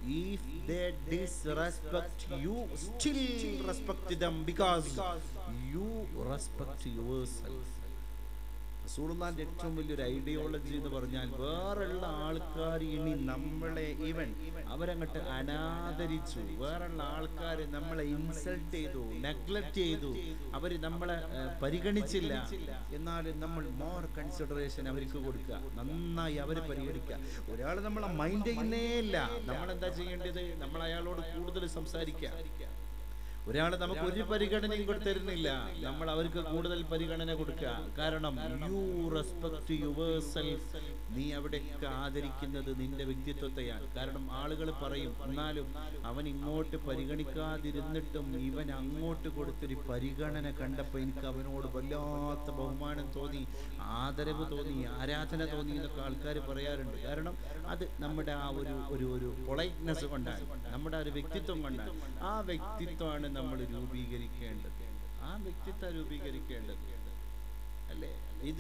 if they disrespect you still respect them because you respect yourself റസൂലുള്ളാന്റെ ഏറ്റവും വലിയൊരു ideology എന്ന് പറഞ്ഞാൽ വേറുള്ള ആൾക്കാർ ഇനി നമ്മളെ ഇവൻ അവരങ്ങോട്ട് അനാദരിച്ചു വേറുള്ള ആൾക്കാർ നമ്മളെ ഇൻസൾട്ട് ചെയ്തു നെഗ്ലക്ട് ചെയ്തു അവർ നമ്മളെ ഏർ, പരിഗണിച്ചില്ല എന്നാലും നമ്മൾ മോർ കൺസിഡറേഷൻ അവർക്ക് കൊടുക്കുക നന്നായി അവരെ പരിഗണിക്കുക ഒരാൾ നമ്മളെ മൈൻഡ് ചെയ്യുന്നേ ഇല്ല നമ്മൾ എന്താ ചെയ്യേണ്ടത് നമ്മൾ അയാളോട് കൂടുതൽ സംസാരിക്കുക ഒരാൾ നമുക്ക് ഒരു പരിഗണനയും കൊടുത്തരുന്നില്ല നമ്മൾ അവർക്ക് കൂടുതൽ പരിഗണന കൊടുക്കുക കാരണം യു റെസ്പെക്ട് യുവർ സെൽഫ് നീ അവിടെയൊക്കെ ആദരിക്കുന്നത് നിന്റെ വ്യക്തിത്വത്തെയാണ് കാരണം ആളുകൾ പറയും എന്നാലും അവൻ ഇങ്ങോട്ട് പരിഗണിക്കാതിരുന്നിട്ടും ഇവൻ അങ്ങോട്ട് കൊടുത്തൊരു പരിഗണന കണ്ടപ്പോൾ എനിക്ക് അവനോട് വല്ലാത്ത ബഹുമാനം തോന്നി ആദരവ് തോന്നി ആരാധന തോന്നി എന്നൊക്കെ ആൾക്കാർ പറയാറുണ്ട് കാരണം അത് നമ്മുടെ ആ ഒരു ഒരു ഒരു പൊളൈറ്റ്നെസ് കൊണ്ടാണ് നമ്മുടെ ആ ഒരു വ്യക്തിത്വം കൊണ്ടാണ് ആ വ്യക്തിത്വമാണ് നമ്മൾ രൂപീകരിക്കേണ്ടത് ആ വ്യക്തിത്വം രൂപീകരിക്കേണ്ടത് അല്ലേ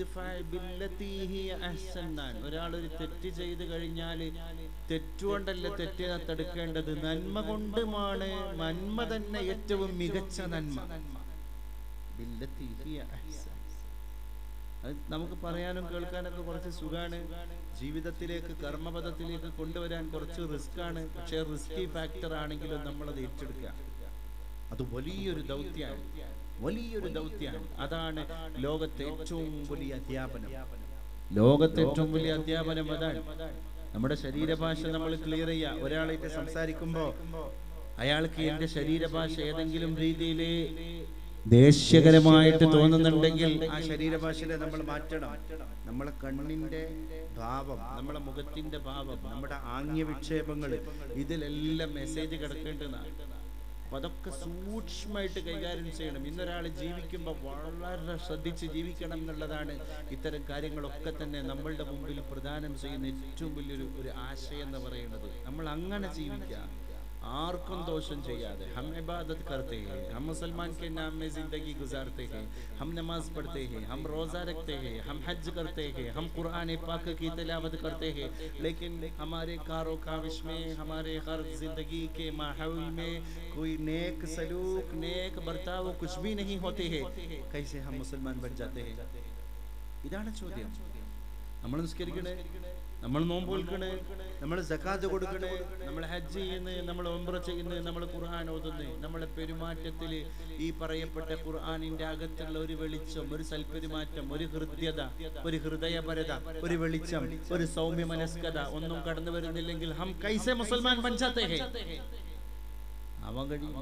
ഒരാൾ ഒരു തെറ്റ് ചെയ്ത് കഴിഞ്ഞാൽ തെറ്റുകൊണ്ടല്ല തെറ്റിനെ തടുക്കേണ്ടത് നന്മ കൊണ്ടുമാണ് നന്മ തന്നെ ഏറ്റവും മികച്ച നന്മ ബില്ലത്തി ഹിയ അഹ്സൻ. അത് നമുക്ക് പറയാനും കേൾക്കാനൊക്കെ കുറച്ച് സുഖാണ് ജീവിതത്തിലേക്ക് കർമ്മപദത്തിലേക്ക് കൊണ്ടുവരാൻ കുറച്ച് റിസ്ക് ആണ് പക്ഷേ റിസ്കി ഫാക്ടർ ആണെങ്കിലും നമ്മളത് ഏറ്റെടുക്കുക അത് വലിയൊരു ദൗത്യമാണ് വലിയൊരു ദൗത്യമാണ് അതാണ് ലോകത്തെ ഏറ്റവും വലിയ അധ്യാപനം ലോകത്തെ ഏറ്റവും വലിയ അധ്യാപനം അതാണ് നമ്മുടെ ശരീരഭാഷ നമ്മൾ ക്ലിയർ ചെയ്യുക ഒരാളായിട്ട് സംസാരിക്കുമ്പോ അയാൾക്ക് എന്റെ ശരീരഭാഷ ഏതെങ്കിലും രീതിയിൽ ദേഷ്യകരമായിട്ട് തോന്നുന്നുണ്ടെങ്കിൽ ആ ശരീരഭാഷയെ നമ്മൾ മാറ്റണം നമ്മളെ കണ്ണിന്റെ ഭാവം നമ്മളെ മുഖത്തിന്റെ ഭാവം നമ്മുടെ ആംഗ്യ വിക്ഷേപങ്ങൾ ഇതിലെല്ലാം മെസ്സേജ് കിടക്കേണ്ടതാണ് അപ്പൊ അതൊക്കെ സൂക്ഷ്മമായിട്ട് കൈകാര്യം ചെയ്യണം ഇന്നൊരാൾ ജീവിക്കുമ്പോൾ വളരെ ശ്രദ്ധിച്ച് ജീവിക്കണം എന്നുള്ളതാണ് ഇത്തരം കാര്യങ്ങളൊക്കെ തന്നെ നമ്മളുടെ മുമ്പിൽ പ്രദാനം ചെയ്യുന്ന ഏറ്റവും വലിയൊരു ഒരു ആശയം എന്ന് പറയുന്നത് നമ്മൾ അങ്ങനെ ജീവിക്കുക ആർക്കും ദോഷം ചെയ്യാതെ हम इबादत करते हैं हम मुसलमान के नाम में जिंदगी गुजारते हैं हम नमाज पढ़ते हैं हम रोज़ा रखते हैं हम हज करते हैं हम कुरान पाक की तिलावत करते हैं लेकिन हमारे कारो काविश में हमारे हर जिंदगी के माहौल में कोई नेक सलूक नेक बर्ताव कुछ भी नहीं होते हैं कैसे हम मुसलमान बन जाते हैं ഇതാണ് ചോദ്യം നമ്മൾ നിസ്കരിക്കണേ നമ്മൾ നോമ്പ് വിൽക്കണേ നമ്മൾ സക്കാത്ത് കൊടുക്കണേ നമ്മൾ ഹജ്ജ് ചെയ്യുന്നു നമ്മൾ ഒമ്പ്ര ചെയ്യുന്നു നമ്മൾ ഖുർആൻ ഓതുന്നു നമ്മളെ പെരുമാറ്റത്തിൽ ഈ പറയപ്പെട്ട ഖുർആനിന്റെ അകത്തുള്ള ഒരു വെളിച്ചം ഒരു സൽപെരുമാറ്റം ഒരു ഹൃദ്യത ഒരു ഹൃദയപരത ഒരു വെളിച്ചം ഒരു സൗമ്യ മനസ്കത ഒന്നും കടന്നു വരുന്നില്ലെങ്കിൽ ഹം കൈസെ മുസൽമാൻ പഞ്ചാത്തേ ഹേ അവൻ കഴിയും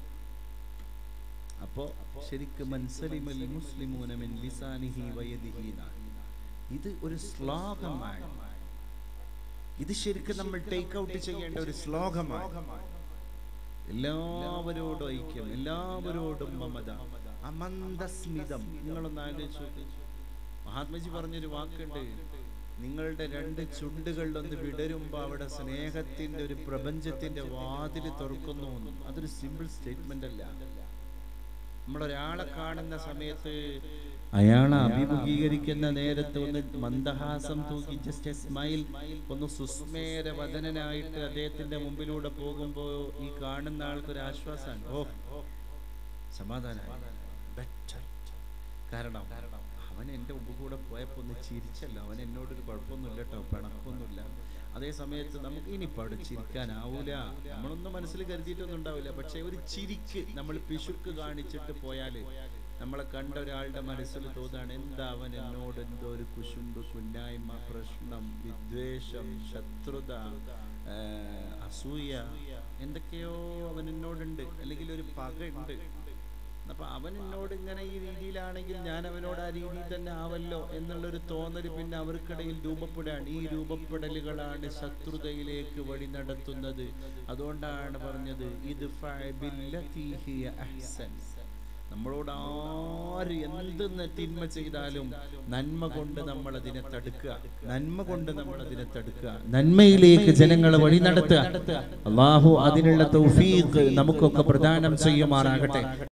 അപ്പോ ശരിക്കും മൻസലിമൽ മുസ്ലിമൂന മിൻ ലിസാനിഹി വയദിഹി എന്നാണ്. ഇത് ഒരു ശ്ലോകമാണ് ഇത് ശരിക്കും നമ്മൾ ടേക്ക് ഔട്ട് ചെയ്യേണ്ട ഒരു ശ്ലോകമാണ് എല്ലാവരോടും ഐക്യം എല്ലാവരോടും മമത അമന്തസ്മിതം നിങ്ങളൊന്ന് ആലോചിച്ച് നോക്ക്. മഹാത്മജി പറഞ്ഞൊരു വാക്കുണ്ട് നിങ്ങളുടെ രണ്ട് ചുണ്ടുകളിലൊന്ന് വിടരുമ്പോ അവിടെ സ്നേഹത്തിന്റെ ഒരു പ്രപഞ്ചത്തിന്റെ വാതിൽ തുറക്കുന്നു എന്ന്. അതൊരു സിമ്പിൾ സ്റ്റേറ്റ്മെന്റ് അല്ല നമ്മളൊരാളെ കാണുന്ന സമയത്ത് അയാളെ അഭിമുഖീകരിക്കുന്ന നേരത്ത് ഒന്ന് മന്ദഹാസം തൂക്കി ജസ്റ്റ് എ സ്മൈൽ ഒന്ന് സുസ്മേര വദനനായിട്ട് അദ്ദേഹത്തിന്റെ മുമ്പിലൂടെ പോകുമ്പോൾ ഈ കാണുന്ന ആൾക്കൊരു ആശ്വാസമാണ് ഓ സമാധാനമായി ബെറ്റർ കാരണം അവൻ എൻ്റെ മുമ്പ് കൂടെ പോയപ്പോൾ ഒന്ന് ചിരിച്ചല്ലോ അവൻ എന്നോടൊരു കുഴപ്പമൊന്നുമില്ല കേട്ടോ പിണക്കൊന്നുമില്ല അതേ സമയത്ത് നമുക്ക് ഇനിയിപ്പോൾ അവിടെ ചിരിക്കാനാവൂല നമ്മളൊന്നും മനസ്സിൽ കരുതിയിട്ടൊന്നും ഉണ്ടാവില്ല പക്ഷെ ഒരു ചിരിക്ക് നമ്മൾ പിശുക്ക് കാണിച്ചിട്ട് പോയാൽ നമ്മളെ കണ്ട ഒരാളുടെ മനസ്സിൽ തോന്നാണ് എന്താ അവൻ എന്നോട് എന്തോ ഒരു കുശുമ്പ് കുന്നായ്മ പ്രശ്നം വിദ്വേഷം ശത്രുത ആ, അസൂയ എന്തൊക്കെയോ അവൻ എന്നോടുണ്ട് അല്ലെങ്കിൽ ഒരു പകയുണ്ട് അപ്പൊ അവൻ എന്നോട് ഇങ്ങനെ ഈ രീതിയിലാണെങ്കിൽ ഞാൻ അവനോട് ആ രീതിയിൽ തന്നെ ആവല്ലോ എന്നുള്ളൊരു തോന്നൽ പിന്നെ അവർക്കിടയിൽ രൂപപ്പെടാണ് ഈ രൂപപ്പെടലുകളാണ് ശത്രുതയിലേക്ക് വഴി നടത്തുന്നത് അതുകൊണ്ടാണ് പറഞ്ഞത് ഇത് ഫഅബില്ലതി ഹിയ അഹ്സൻ. നമ്മളോട് ആര് എന്തെന്ന് തിന്മ ചെയ്താലും നന്മ കൊണ്ട് നമ്മൾ അതിനെ തടുക്കുക നന്മ കൊണ്ട് നമ്മൾ അതിനെ തടുക്കുക നന്മയിലേക്ക് ജനങ്ങളെ വഴി നടത്തുക അള്ളാഹു അതിനുള്ള തൗഫീഖ് നമുക്കൊക്കെ പ്രദാനം ചെയ്യുമാറാകട്ടെ